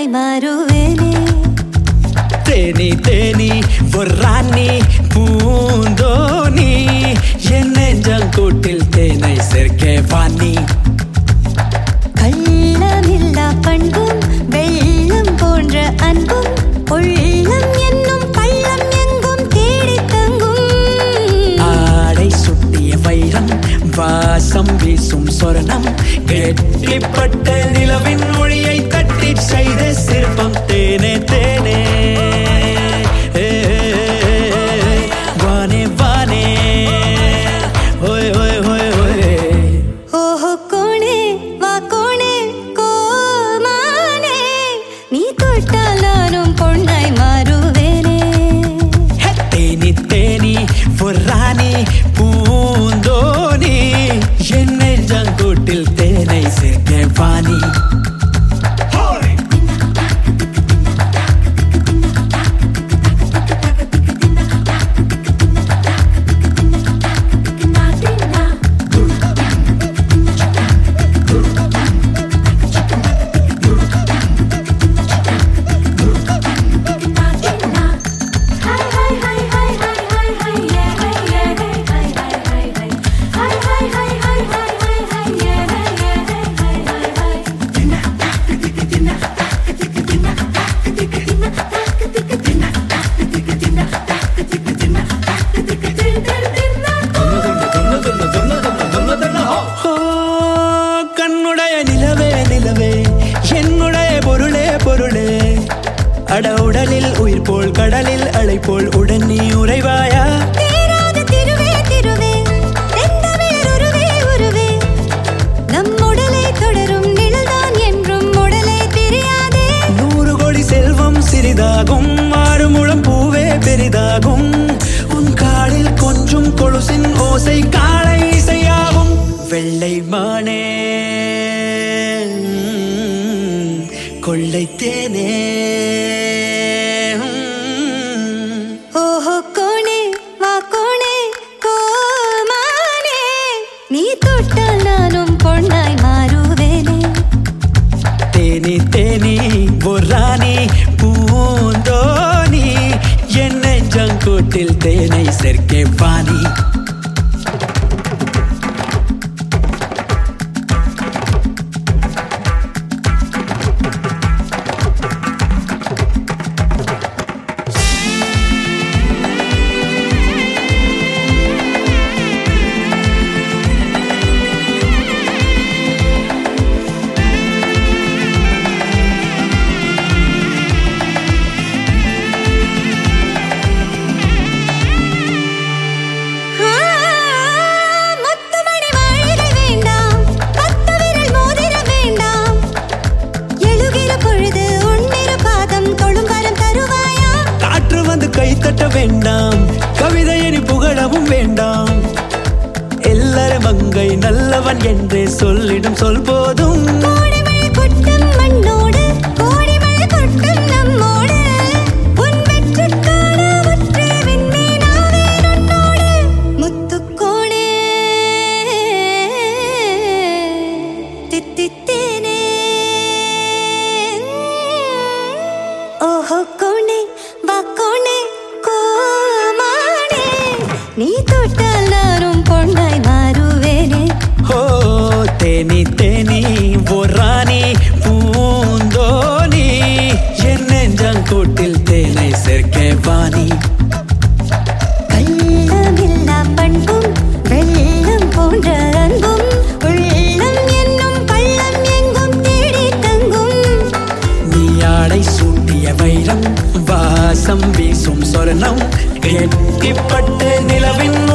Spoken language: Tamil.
பொன்னாய் மாறுவேனே தேனி தேனி பொறானி பூந்தோனி என் நெஞ்சங்கூட்டில் தேனை சேர்க்க வாணி கள்ளமில்லா பண்பும் வெள்ளம் போன்ற அன்பும் உள்ளம் என்னும் பள்ளம் எங்கும் தேடி தங்கும் ஆடை சுட்டிய வைரம் வாசம் வீசும் சொரணம் கெட்டிப்பட்ட நிலவின் மொழியை தட்டி செய்த சிற்பம் தேனே தேனே ஏ, வானே வானே ஓய் ஓய் ஓய் ஓய் ஓஹோ கோணே வா கோணே கோமானே நீ தொட்டால் நானும் பொன்னாய் மாறுவேனே தேனி தேனி பொறானி பூந்தோனி என் நெஞ்சங்கூட்டில் தேனை சேர்க்க வாணி ஓ, கண்ணுடைய நிலவே நிலவே என்னுடைய பொருளே பொருளே அட உடலில் உயிர் போல் கடலில் அலை போல் உடன் நீ உறைவாயா தேராத திருவே திருவே செந்தமிழ் உருவே உருவே நம் உடலை தொடரும் நிழல்தான் என்றும் உடலை தெரியாதே நூறு கோடி செல்வம் சிறிதாகும் ஆறு முழம் பூவே பெரிதாகும் உன் காலில் கொஞ்சம் கொலுசின் ஓசை காலை இசையாகும் வெள்ளை மானே ம், கொள்ளை தேனே ம். ஓஹோ கோணே வா கோணே கோமானே நீ தொட்டால் நானும் பொன்னாய் மாறுவேனே தேனி தேனி பொறானி பூந்தோனி என் நெஞ்சங்கூட்டில் தேனை சேர்க்கே வாணி ஆ, முத்துமணி மாளிகை வேண்டாம் பத்து விரல் மோதிரம் வேண்டாம் எழுகிற பொழுது உன்னிரு பாதம் தொழும் வரம் தருவாயா காற்று வந்து கைத்தட்ட வேண்டாம் கவிதை இனி புகழவும் வேண்டாம் எல்லாரும் மங்கை நல்லவன் என்றே சொல்லிடும் சொல் போதும் கோடிமழை கொட்டும் மண்ணோடு கோடிமழை கொட்டும் நம்மோடு உன் வெற்றிக்கான ஒற்றே விண்மீனாவே உன்னோடு முத்துக்கோணே தித்தித்தேனே ஓஹோ கோணே வா கோணே கோமானே நீ தொட்டால் நானும் பொன்னாய் மாறுவேனே ஓ தேனி தேனி பொறானி பூந்தோனி என் நெஞ்சங்கூட்டில் தேனை சேர்க்க வாணி கள்ளமில்லா பண்பும் வெள்ளம் போன்ற அன்பும் உள்ளம் என்னும் பள்ளம் எங்கும் தேடி தங்கும் நீ ஆடை சூட்டிய வைரம் வாசம் வீசும் சொர்ணம் கெட்டிப்பட்ட நிலவின்